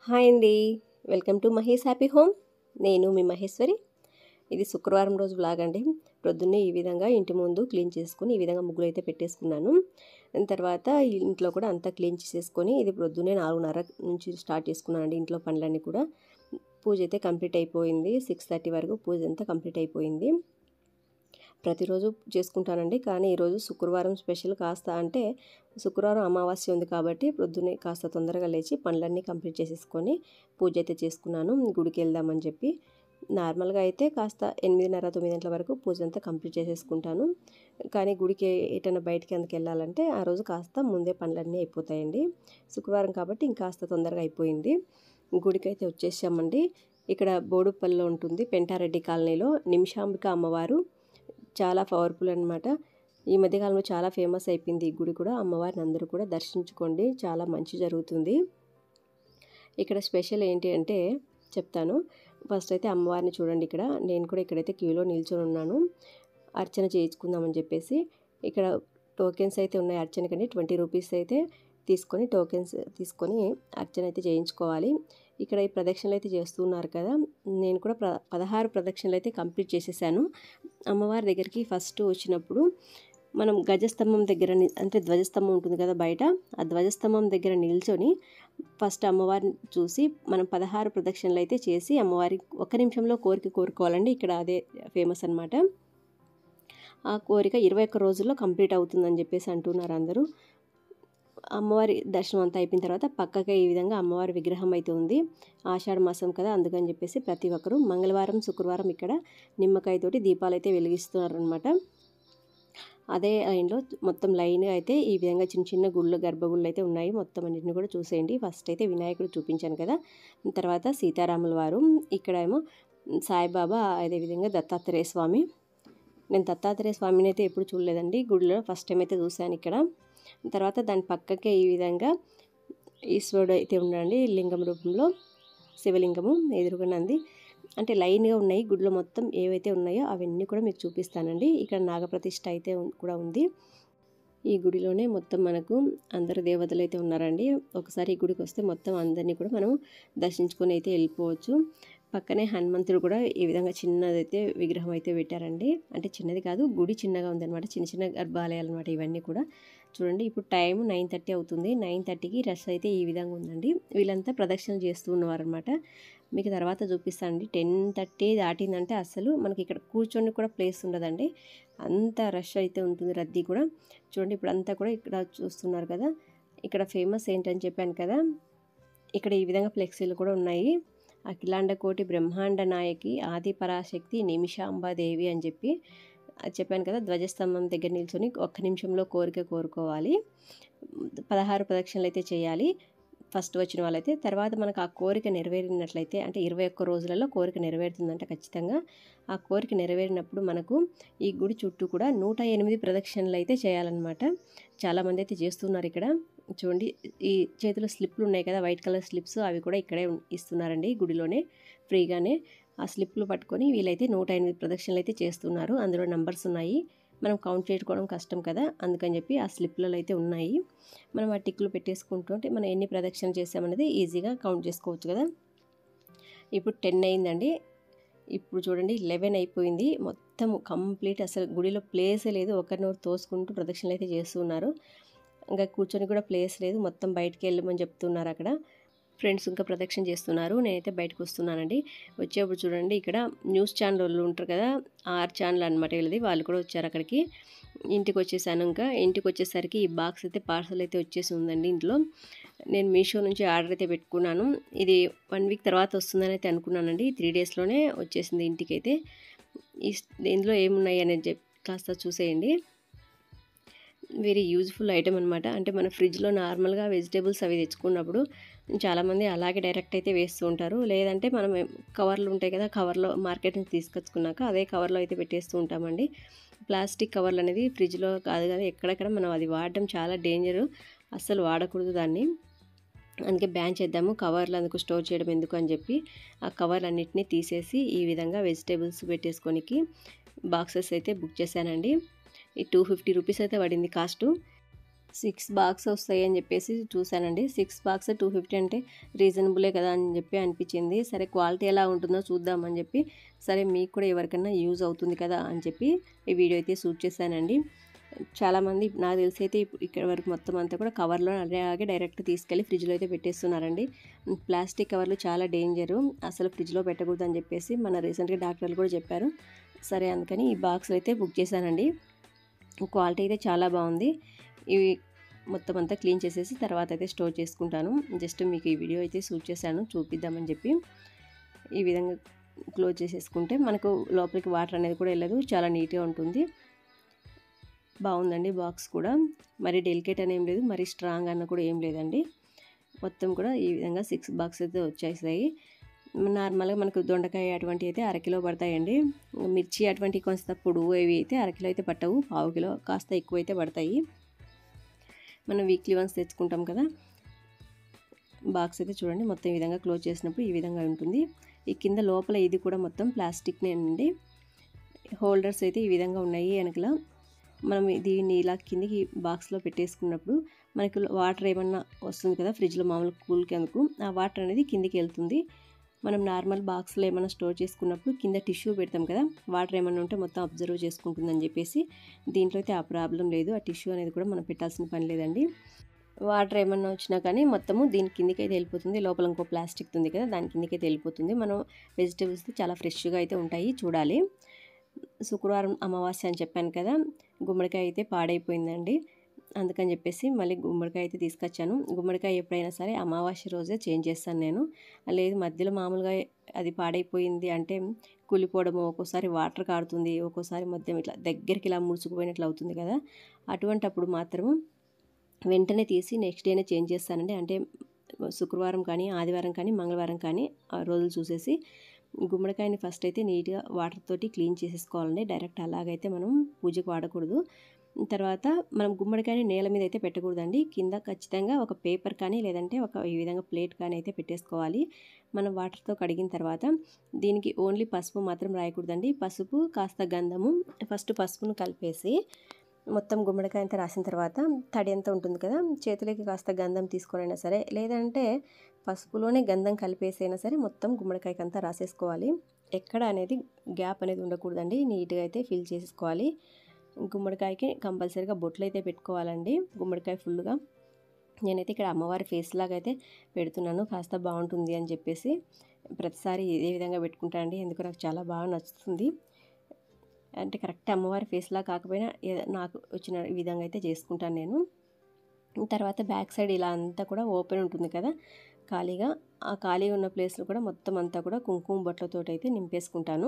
hi అండి welcome to Mahesh happy home నేను మీ మహేశ్వరి ఇది శుక్రవారం రోజు బ్లాగ్ అండి ప్రొద్దున్నే ఈ విధంగా ఇంటి ముందు క్లీన్ చేసుకుని ఈ విధంగా ముగ్గులు అయితే పెట్టేసుకున్నాను దాని తర్వాత ఇంట్లో కూడా అంతా క్లీన్ చేసేసుకొని ఇది ప్రొద్దున్నే నాలుగున్నర నుంచి స్టార్ట్ చేసుకున్నానండి ఇంట్లో పనులన్నీ కూడా పూజ అయితే కంప్లీట్ అయిపోయింది సిక్స్ థర్టీ వరకు పూజ అంతా కంప్లీట్ అయిపోయింది ప్రతిరోజు చేసుకుంటానండి కానీ ఈరోజు శుక్రవారం స్పెషల్ కాస్త అంటే శుక్రవారం అమావాస్య ఉంది కాబట్టి ప్రొద్దునే కాస్త తొందరగా లేచి పనులన్నీ కంప్లీట్ చేసేసుకొని పూజ అయితే చేసుకున్నాను గుడికి వెళ్దామని చెప్పి నార్మల్గా అయితే కాస్త ఎనిమిదిన్నర తొమ్మిది గంటల వరకు పూజ అంతా కంప్లీట్ చేసేసుకుంటాను కానీ గుడికి ఎటైనా బయటికి అందుకు వెళ్ళాలంటే ఆ రోజు కాస్త ముందే పనులన్నీ అయిపోతాయండి శుక్రవారం కాబట్టి ఇంకాస్త తొందరగా అయిపోయింది గుడికి అయితే వచ్చేసామండి ఇక్కడ బోడుపల్లిలో ఉంటుంది పెంటారెడ్డి కాలనీలో నిమిషాంబిక అమ్మవారు చాలా పవర్ఫుల్ అనమాట ఈ మధ్యకాలంలో చాలా ఫేమస్ అయిపోయింది ఈ గుడి కూడా అమ్మవారిని అందరూ కూడా దర్శించుకోండి చాలా మంచి జరుగుతుంది ఇక్కడ స్పెషల్ ఏంటి అంటే చెప్తాను ఫస్ట్ అయితే అమ్మవారిని చూడండి ఇక్కడ నేను కూడా ఇక్కడైతే క్యూలో నిల్చొని ఉన్నాను అర్చన చేయించుకుందామని చెప్పేసి ఇక్కడ టోకెన్స్ అయితే ఉన్నాయి అర్చనకని ట్వంటీ రూపీస్ అయితే తీసుకొని టోకెన్స్ తీసుకొని అర్చన అయితే చేయించుకోవాలి ఇక్కడ ఈ ప్రదక్షిణలు అయితే చేస్తున్నారు కదా నేను కూడా ప్ర పదహారు ప్రదక్షిణలు అయితే కంప్లీట్ చేసేసాను అమ్మవారి దగ్గరికి ఫస్ట్ వచ్చినప్పుడు మనం గజస్తంభం దగ్గర అంటే ధ్వజస్తంభం ఉంటుంది కదా బయట ఆ ధ్వజస్తంభం దగ్గర నిల్చొని ఫస్ట్ అమ్మవారిని చూసి మనం పదహారు ప్రదక్షిణలు అయితే చేసి అమ్మవారి ఒక నిమిషంలో కోరిక కోరుకోవాలండి ఇక్కడ అదే ఫేమస్ అనమాట ఆ కోరిక ఇరవై ఒక్క రోజుల్లో కంప్లీట్ అవుతుందని చెప్పేసి అంటున్నారు అందరూ అమ్మవారి దర్శనం అంతా అయిపోయిన తర్వాత పక్కగా ఈ విధంగా అమ్మవారి విగ్రహం అయితే ఉంది ఆషాఢ మాసం కదా అందుకని చెప్పేసి ప్రతి ఒక్కరు మంగళవారం శుక్రవారం ఇక్కడ నిమ్మకాయతోటి దీపాలు అయితే వెలిగిస్తున్నారు అనమాట అదే లైన్లో మొత్తం లైన్ అయితే ఈ విధంగా చిన్న చిన్న గుళ్ళు గర్భగుళ్ళు అయితే ఉన్నాయి మొత్తం అన్నింటిని కూడా చూసేయండి ఫస్ట్ అయితే వినాయకుడు చూపించాను కదా తర్వాత సీతారాముల వారు ఇక్కడ ఏమో సాయిబాబా అదేవిధంగా దత్తాత్రేయ స్వామి నేను దత్తాత్రేయ స్వామిని అయితే ఎప్పుడు చూడలేదండి గుడిలో ఫస్ట్ టైం అయితే చూశాను ఇక్కడ తర్వాత దాని పక్కకే ఈ విధంగా ఈశ్వరుడు అయితే ఉండండి లింగం రూపంలో శివలింగము ఎదురుగా నంది అంటే లైన్గా ఉన్నాయి గుడిలో మొత్తం ఏవైతే ఉన్నాయో అవన్నీ కూడా మీకు చూపిస్తానండి ఇక్కడ నాగప్రతిష్ఠ అయితే కూడా ఉంది ఈ గుడిలోనే మొత్తం మనకు అందరు దేవతలు అయితే ఉన్నారండి ఒకసారి ఈ గుడికి వస్తే మొత్తం అందరినీ కూడా మనం దర్శించుకొని అయితే వెళ్ళిపోవచ్చు పక్కనే హనుమంతుడు కూడా ఈ విధంగా చిన్నదైతే విగ్రహం అయితే పెట్టారండి అంటే చిన్నది కాదు గుడి చిన్నగా ఉందన్నమాట చిన్న చిన్న గర్భాలయాలు అనమాట ఇవన్నీ కూడా చూడండి ఇప్పుడు టైం నైన్ థర్టీ అవుతుంది నైన్ థర్టీకి రష్ అయితే ఈ విధంగా ఉందండి వీళ్ళంతా ప్రదక్షిణలు చేస్తూ ఉన్నవారనమాట మీకు తర్వాత చూపిస్తానండి టెన్ థర్టీ దాటిందంటే అసలు మనకి ఇక్కడ కూర్చొని కూడా ప్లేస్ ఉండదండి అంత రష్ అయితే ఉంటుంది రద్దీ కూడా చూడండి ఇప్పుడు అంతా కూడా ఇక్కడ చూస్తున్నారు కదా ఇక్కడ ఫేమస్ ఏంటని చెప్పాను కదా ఇక్కడ ఈ విధంగా ఫ్లెక్సీలు కూడా ఉన్నాయి అఖిలాండ కోటి బ్రహ్మాండ నాయకి ఆది పరాశక్తి నిమిషాంబాదేవి అని చెప్పి చెప్పాను కదా ధ్వజస్తంభం దగ్గర నిల్చొని ఒక్క నిమిషంలో కోరిక కోరుకోవాలి పదహారు ప్రదక్షిణలు అయితే చేయాలి ఫస్ట్ వచ్చిన వాళ్ళైతే తర్వాత మనకు ఆ కోరిక నెరవేరినట్లయితే అంటే ఇరవై ఒక్క రోజులలో కోరిక నెరవేరుతుందంట ఖచ్చితంగా ఆ కోరిక నెరవేరినప్పుడు మనకు ఈ గుడి చుట్టూ కూడా నూట ఎనిమిది ప్రదక్షిణలు అయితే చేయాలన్నమాట చాలామంది అయితే చేస్తున్నారు ఇక్కడ చూడండి ఈ చేతిలో స్లిప్లు ఉన్నాయి కదా వైట్ కలర్ స్లిప్స్ అవి కూడా ఇక్కడే ఇస్తున్నారండి గుడిలోనే ఫ్రీగానే ఆ స్లిప్లు పట్టుకొని వీళ్ళైతే నూట ఎనిమిది ప్రదక్షిణలు అయితే చేస్తున్నారు అందులో నంబర్స్ ఉన్నాయి మనం కౌంట్ చేసుకోవడం కష్టం కదా అందుకని చెప్పి ఆ స్లిప్లలో అయితే ఉన్నాయి మనం ఆ టిక్లు పెట్టేసుకుంటుంటే మనం ఎన్ని ప్రదక్షిణలు చేసామనేది ఈజీగా కౌంట్ చేసుకోవచ్చు కదా ఇప్పుడు టెన్ అయిందండి ఇప్పుడు చూడండి లెవెన్ అయిపోయింది మొత్తం కంప్లీట్ అసలు గుడిలో ప్లేసే లేదు ఒకరినొకరు తోసుకుంటూ ప్రదక్షిణలు అయితే చేస్తున్నారు ఇంకా కూర్చొని కూడా ప్లేస్ లేదు మొత్తం బయటికి వెళ్ళమని చెప్తున్నారు అక్కడ ఫ్రెండ్స్ ఇంకా ప్రదక్షిణ చేస్తున్నారు నేనైతే బయటకు వస్తున్నానండి వచ్చేప్పుడు చూడండి ఇక్కడ న్యూస్ ఛానల్ వాళ్ళు ఉంటారు కదా ఆర్ ఛానల్ అనమాట వీళ్ళది వాళ్ళు కూడా వచ్చారు అక్కడికి ఇంటికి వచ్చేసాను ఇంకా ఇంటికి వచ్చేసరికి ఈ బాక్స్ అయితే పార్సల్ అయితే వచ్చేసి ఉందండి ఇంట్లో నేను మీషో నుంచి ఆర్డర్ అయితే పెట్టుకున్నాను ఇది వన్ వీక్ తర్వాత వస్తుందని అయితే అనుకున్నానండి త్రీ డేస్లోనే వచ్చేసింది ఇంటికి అయితే ఇందులో ఏమున్నాయి అనేది చెప్పి కాస్త చూసేయండి వెరీ యూజ్ఫుల్ ఐటమ్ అనమాట అంటే మన ఫ్రిడ్జ్లో నార్మల్గా వెజిటేబుల్స్ అవి తెచ్చుకున్నప్పుడు చాలామంది అలాగే డైరెక్ట్ అయితే వేస్తూ ఉంటారు లేదంటే మనం కవర్లు ఉంటాయి కదా కవర్లో మార్కెట్ నుంచి తీసుకొచ్చుకున్నాక అదే కవర్లో అయితే పెట్టేస్తూ ఉంటామండి ప్లాస్టిక్ కవర్లు అనేది ఫ్రిడ్జ్లో కాదు కదా ఎక్కడెక్కడ మనం అది వాడడం చాలా డేంజర్ అస్సలు వాడకూడదు దాన్ని అందుకే బ్యాన్ చేద్దాము కవర్లు అందుకు స్టోర్ చేయడం ఎందుకు అని చెప్పి ఆ కవర్లు అన్నిటినీ తీసేసి ఈ విధంగా వెజిటేబుల్స్ పెట్టేసుకోనికి బాక్సెస్ అయితే బుక్ చేశానండి ఈ టూ ఫిఫ్టీ రూపీస్ అయితే పడింది కాస్ట్ సిక్స్ బాక్స్ వస్తాయి అని చెప్పేసి చూశానండి సిక్స్ బాక్స్ టూ ఫిఫ్టీ అంటే రీజనబులే కదా అని చెప్పి అనిపించింది సరే క్వాలిటీ ఎలా ఉంటుందో చూద్దామని చెప్పి సరే మీకు కూడా ఎవరికైనా యూజ్ అవుతుంది కదా అని చెప్పి ఈ వీడియో అయితే షూట్ చేశానండి చాలామంది నాకు తెలిసి అయితే ఇక్కడ వరకు మొత్తం అంతా కూడా కవర్లో అలాగే డైరెక్ట్ తీసుకెళ్ళి ఫ్రిడ్జ్లో అయితే పెట్టేస్తున్నారండి ప్లాస్టిక్ కవర్లు చాలా డేంజరు అసలు ఫ్రిడ్జ్లో పెట్టకూడదు అని చెప్పేసి మన రీసెంట్గా డాక్టర్లు కూడా చెప్పారు సరే అందుకని ఈ బాక్స్లు అయితే బుక్ చేశానండి క్వాలిటీ అయితే చాలా బాగుంది ఇవి మొత్తం అంతా క్లీన్ చేసేసి తర్వాత అయితే స్టోర్ చేసుకుంటాను జస్ట్ మీకు ఈ వీడియో అయితే షూట్ చేశాను చూపిద్దామని చెప్పి ఈ విధంగా క్లోజ్ చేసేసుకుంటే మనకు లోపలికి వాటర్ అనేది కూడా వెళ్ళదు చాలా నీట్గా ఉంటుంది బాగుందండి బాక్స్ కూడా మరి డెలికేట్ అని ఏం లేదు మరి స్ట్రాంగ్ అన్న కూడా ఏం లేదండి మొత్తం కూడా ఈ విధంగా సిక్స్ బాక్స్ అయితే వచ్చేసాయి నార్మల్గా మనకు దొండకాయ అటువంటి అయితే అరకిలో పడతాయండి మిర్చి అటువంటి కొంత పొడువు అవి అయితే అరకిలో అయితే పట్టవు పావు కిలో కాస్త ఎక్కువ అయితే పడతాయి మనం వీక్లీ వన్స్ తెచ్చుకుంటాం కదా బాక్స్ అయితే చూడండి మొత్తం ఈ విధంగా క్లోజ్ చేసినప్పుడు ఈ విధంగా ఉంటుంది ఈ కింద లోపల ఇది కూడా మొత్తం ప్లాస్టిక్నేనండి హోల్డర్స్ అయితే ఈ విధంగా ఉన్నాయి వెనకల మనం దీన్ని ఇలా కిందికి బాక్స్లో పెట్టేసుకున్నప్పుడు మనకి వాటర్ ఏమన్నా వస్తుంది కదా ఫ్రిడ్జ్లో మామూలు కూల్కి అందుకు ఆ వాటర్ అనేది కిందికి వెళ్తుంది మనం నార్మల్ బాక్స్లో ఏమైనా స్టోర్ చేసుకున్నప్పుడు కింద టిష్యూ పెడతాం కదా వాటర్ ఏమైనా ఉంటే మొత్తం అబ్జర్వ్ చేసుకుంటుందని చెప్పేసి దీంట్లో అయితే ఆ ప్రాబ్లం లేదు ఆ టిష్యూ అనేది కూడా మనం పెట్టాల్సిన పని లేదండి వాటర్ ఏమన్నా వచ్చినా కానీ మొత్తము దీని కిందికి అయితే వెళ్ళిపోతుంది లోపల ఇంకో ప్లాస్టిక్ ఉంది కదా దాని కిందికి అయితే వెళ్ళిపోతుంది మనం వెజిటేబుల్స్ చాలా ఫ్రెష్గా అయితే ఉంటాయి చూడాలి శుక్రవారం అమావాస్య అని చెప్పాను కదా గుమ్మడికాయ అయితే పాడైపోయిందండి అందుకని చెప్పేసి మళ్ళీ గుమ్మడికాయ అయితే తీసుకొచ్చాను గుమ్మడికాయ ఎప్పుడైనా సరే అమావాస్య రోజే చేంజ్ చేస్తాను నేను లేదు మధ్యలో మామూలుగా అది పాడైపోయింది అంటే కూలిపోవడము ఒక్కోసారి వాటర్ కారుతుంది ఒక్కోసారి మధ్య ఇట్లా దగ్గరికి ఇలా ముడుచుకుపోయినట్లు అవుతుంది కదా అటువంటి అప్పుడు మాత్రము వెంటనే తీసి నెక్స్ట్ డేనే చేంజ్ చేస్తానండి అంటే శుక్రవారం కానీ ఆదివారం కానీ మంగళవారం కానీ ఆ రోజులు చూసేసి గుమ్మడికాయని ఫస్ట్ అయితే నీట్గా వాటర్ తోటి క్లీన్ చేసేసుకోవాలండి డైరెక్ట్ అలాగైతే మనం పూజకు వాడకూడదు తర్వాత మనం గుమ్మడికాయని నేల మీద అయితే పెట్టకూడదండి కింద ఖచ్చితంగా ఒక పేపర్ కానీ లేదంటే ఒక ఈ విధంగా ప్లేట్ కానీ అయితే పెట్టేసుకోవాలి మనం వాటర్తో కడిగిన తర్వాత దీనికి ఓన్లీ పసుపు మాత్రం రాయకూడదండి పసుపు కాస్త గంధము ఫస్ట్ పసుపును కలిపేసి మొత్తం గుమ్మడికాయ అంతా రాసిన తర్వాత తడి అంతా ఉంటుంది కదా చేతులకి కాస్త గంధం తీసుకొనైనా సరే లేదంటే పసుపులోనే గంధం కలిపేసైనా సరే మొత్తం గుమ్మడికాయకి అంతా రాసేసుకోవాలి ఎక్కడ అనేది గ్యాప్ అనేది ఉండకూడదండి నీట్గా అయితే ఫిల్ చేసేసుకోవాలి గుమ్మడికాయకి కంపల్సరీగా బొట్లు అయితే పెట్టుకోవాలండి గుమ్మడికాయ ఫుల్గా నేనైతే ఇక్కడ అమ్మవారి ఫేస్ లాగా అయితే పెడుతున్నాను కాస్త బాగుంటుంది అని చెప్పేసి ప్రతిసారి ఇదే విధంగా పెట్టుకుంటానండి ఎందుకు నాకు చాలా బాగా నచ్చుతుంది అంటే కరెక్ట్ అమ్మవారి ఫేస్లా కాకపోయినా నాకు వచ్చిన విధంగా అయితే చేసుకుంటాను నేను తర్వాత బ్యాక్ సైడ్ ఇలా అంతా కూడా ఓపెన్ ఉంటుంది కదా ఖాళీగా ఆ ఖాళీ ఉన్న ప్లేస్లో కూడా మొత్తం అంతా కూడా కుంకుమ బొట్లతో అయితే నింపేసుకుంటాను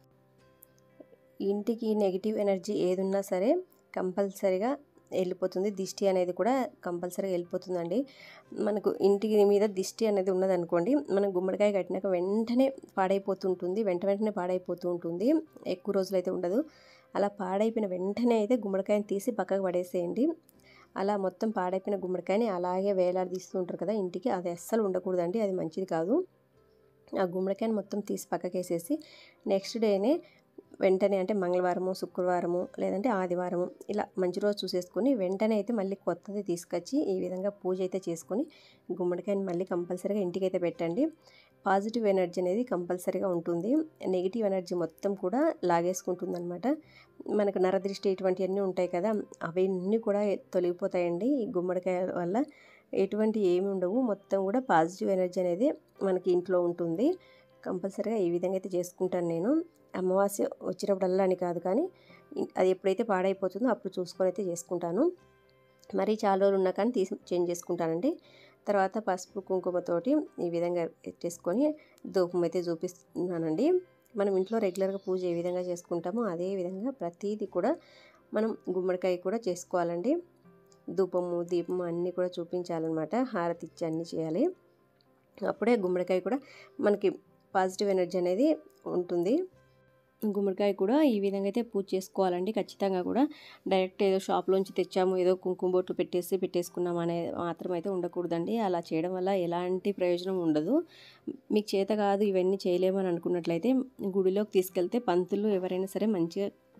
ఇంటికి నెగిటివ్ ఎనర్జీ ఏదున్నా సరే కంపల్సరీగా వెళ్ళిపోతుంది దిష్టి అనేది కూడా కంపల్సరీగా వెళ్ళిపోతుందండి మనకు ఇంటికి మీద దిష్టి అనేది ఉన్నదనుకోండి మనం గుమ్మడికాయ కట్టినాక వెంటనే పాడైపోతుంటుంది వెంట వెంటనే పాడైపోతూ ఉంటుంది ఎక్కువ రోజులు అయితే ఉండదు అలా పాడైపోయిన వెంటనే అయితే గుమ్మడికాయని తీసి పక్కకు పడేసేయండి అలా మొత్తం పాడైపోయిన గుమ్మడికాయని అలాగే వేలాడదీస్తూ ఉంటారు కదా ఇంటికి అది అస్సలు ఉండకూడదండి అది మంచిది కాదు ఆ గుమ్మడికాయని మొత్తం తీసి పక్కకేసేసి నెక్స్ట్ డేనే వెంటనే అంటే మంగళవారము శుక్రవారము లేదంటే ఆదివారము ఇలా మంచి రోజు చూసేసుకొని వెంటనే అయితే మళ్ళీ కొత్తది తీసుకొచ్చి ఈ విధంగా పూజ అయితే చేసుకొని గుమ్మడికాయని మళ్ళీ కంపల్సరీగా ఇంటికి అయితే పెట్టండి పాజిటివ్ ఎనర్జీ అనేది కంపల్సరీగా ఉంటుంది నెగిటివ్ ఎనర్జీ మొత్తం కూడా లాగేసుకుంటుంది అనమాట మనకు నరదృష్టి ఇటువంటివన్నీ ఉంటాయి కదా అవన్నీ కూడా తొలగిపోతాయండి ఈ గుమ్మడికాయ వల్ల ఎటువంటి ఏమి ఉండవు మొత్తం కూడా పాజిటివ్ ఎనర్జీ అనేది మనకి ఇంట్లో ఉంటుంది కంపల్సరీగా ఈ విధంగా అయితే చేసుకుంటాను నేను అమావాస్య వచ్చినప్పుడల్లా అని కాదు కానీ అది ఎప్పుడైతే పాడైపోతుందో అప్పుడు చూసుకొని అయితే చేసుకుంటాను మరీ చాలా రోజులు ఉన్నా కానీ తీసి చేంజ్ చేసుకుంటానండి తర్వాత పసుపు కుంకుమతోటి ఈ విధంగా చేసుకొని ధూపం అయితే చూపిస్తున్నానండి మనం ఇంట్లో రెగ్యులర్గా పూజ ఏ విధంగా చేసుకుంటామో అదే విధంగా ప్రతిదీ కూడా మనం గుమ్మడికాయ కూడా చేసుకోవాలండి ధూపము దీపము అన్నీ కూడా చూపించాలన్నమాట హారతి ఇచ్చి అన్నీ చేయాలి అప్పుడే గుమ్మడికాయ కూడా మనకి పాజిటివ్ ఎనర్జీ అనేది ఉంటుంది గుమ్మడికాయ కూడా ఈ విధంగా అయితే పూజ చేసుకోవాలండి ఖచ్చితంగా కూడా డైరెక్ట్ ఏదో షాప్లోంచి తెచ్చాము ఏదో కుంకుమ బొట్టు పెట్టేసి పెట్టేసుకున్నాం అనే మాత్రం అయితే ఉండకూడదండి అలా చేయడం వల్ల ఎలాంటి ప్రయోజనం ఉండదు మీకు చేత కాదు ఇవన్నీ చేయలేమని అనుకున్నట్లయితే గుడిలోకి తీసుకెళ్తే పంతులు ఎవరైనా సరే మంచిగా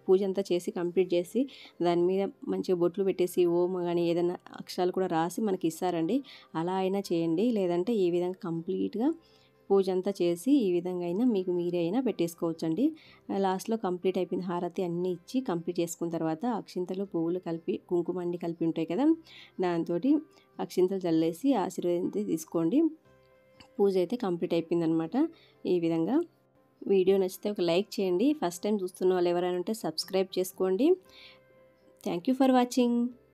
పూజ అంతా చేసి కంప్లీట్ చేసి దాని మీద మంచిగా బొట్లు పెట్టేసి ఓం కానీ ఏదైనా అక్షరాలు కూడా రాసి మనకి ఇస్తారండి అలా అయినా చేయండి లేదంటే ఈ విధంగా కంప్లీట్గా పూజ అంతా చేసి ఈ విధంగా అయినా మీకు మీరే అయినా పెట్టేసుకోవచ్చండి లాస్ట్లో కంప్లీట్ అయిపోయిన హారతి అన్నీ ఇచ్చి కంప్లీట్ చేసుకున్న తర్వాత అక్షింతలు పువ్వులు కలిపి కుంకుమ అన్ని కలిపి ఉంటాయి కదా దాంతో అక్షింతలు చల్లేసి ఆశీర్వాదం తీసుకోండి పూజ అయితే కంప్లీట్ అయిపోయిందనమాట ఈ విధంగా వీడియో నచ్చితే ఒక లైక్ చేయండి ఫస్ట్ టైం చూస్తున్న వాళ్ళు ఎవరైనా ఉంటే సబ్స్క్రైబ్ చేసుకోండి థ్యాంక్ యూ ఫర్ వాచింగ్